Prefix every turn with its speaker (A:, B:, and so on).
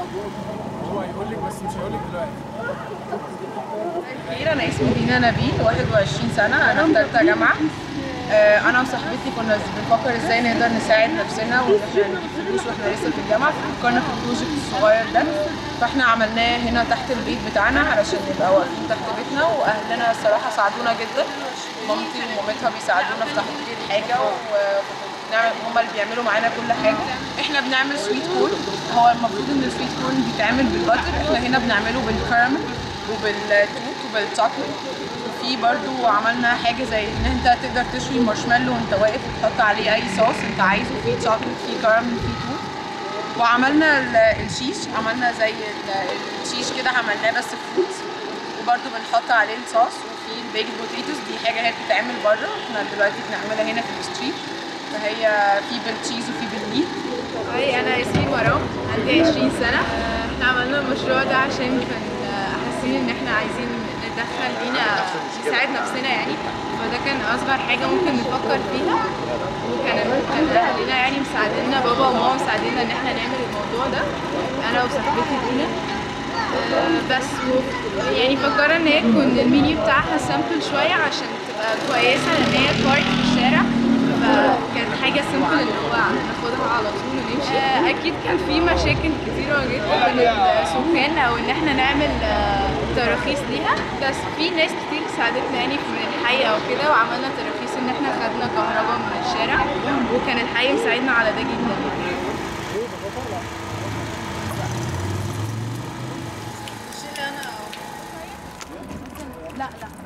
A: هو هيقول لك بس مش هيقول لك دلوقتي
B: خير انا اسمي دينا نبيل 21 سنه انا في ثالثه جامعه آه، انا وصاحبتي كنا بنفكر ازاي نقدر نساعد نفسنا وان احنا نجيب فلوس واحنا لسه في الجامعه ففكرنا في البروجكت الصغير ده فاحنا عملناه هنا تحت البيت بتاعنا علشان نبقى واقفين تحت بيتنا واهلنا الصراحه ساعدونا جدا مامتي ومامتها بيساعدونا في تحضير الحاجه ونعمل هما اللي بيعملوا معانا كل حاجه احنا بنعمل سويت كورن هو المفروض ان السويت كورن بيتعمل بالباتر احنا هنا بنعمله بالكراميل وبالتوت وبالشوكليت وفي برضو عملنا حاجه زي ان انت تقدر تشوي المارشميلو وانت واقف وتحط عليه اي صوص انت عايزه في شوكليت في كراميل في توت وعملنا ال- الشيش عملنا زي ال- الشيش كده عملناه بس فروتس وبرضو بنحط عليه الصوص وفي البيكد بوتيتوز دي حاجه هي بتتعمل بره احنا دلوقتي بنعملها هنا في الستريت فهي في بالتشيز وفي بالميت
C: هاي انا اسمي مرام عندي 20 سنه آه، احنا عملنا المشروع ده عشان كنا حاسين ان احنا عايزين ندخل لينا نساعد نفسنا يعني فده كان اصغر حاجه ممكن نفكر فيها وكان كان اهلنا يعني مساعديننا بابا وماما مساعديننا ان احنا نعمل الموضوع ده انا وصاحبتي دينا آه، بس و- يعني فكرنا ان هي يكون المنيو بتاعها سامبل شويه عشان تبقى كويسه لان هي بارك في الشارع فكانت حاجه سامبل اللي هو ناخدها على طول ونمشي آه، اكيد كان في مشاكل كتيره جدا بين السكان او ان احنا نعمل آه، تراخيص ليها بس في ناس كتير ساعدتنا يعني من الحي او كده وعملنا تراخيص ان احنا خدنا كهرباء من الشارع وكان الحي مساعدنا على ده جدا
B: لا لا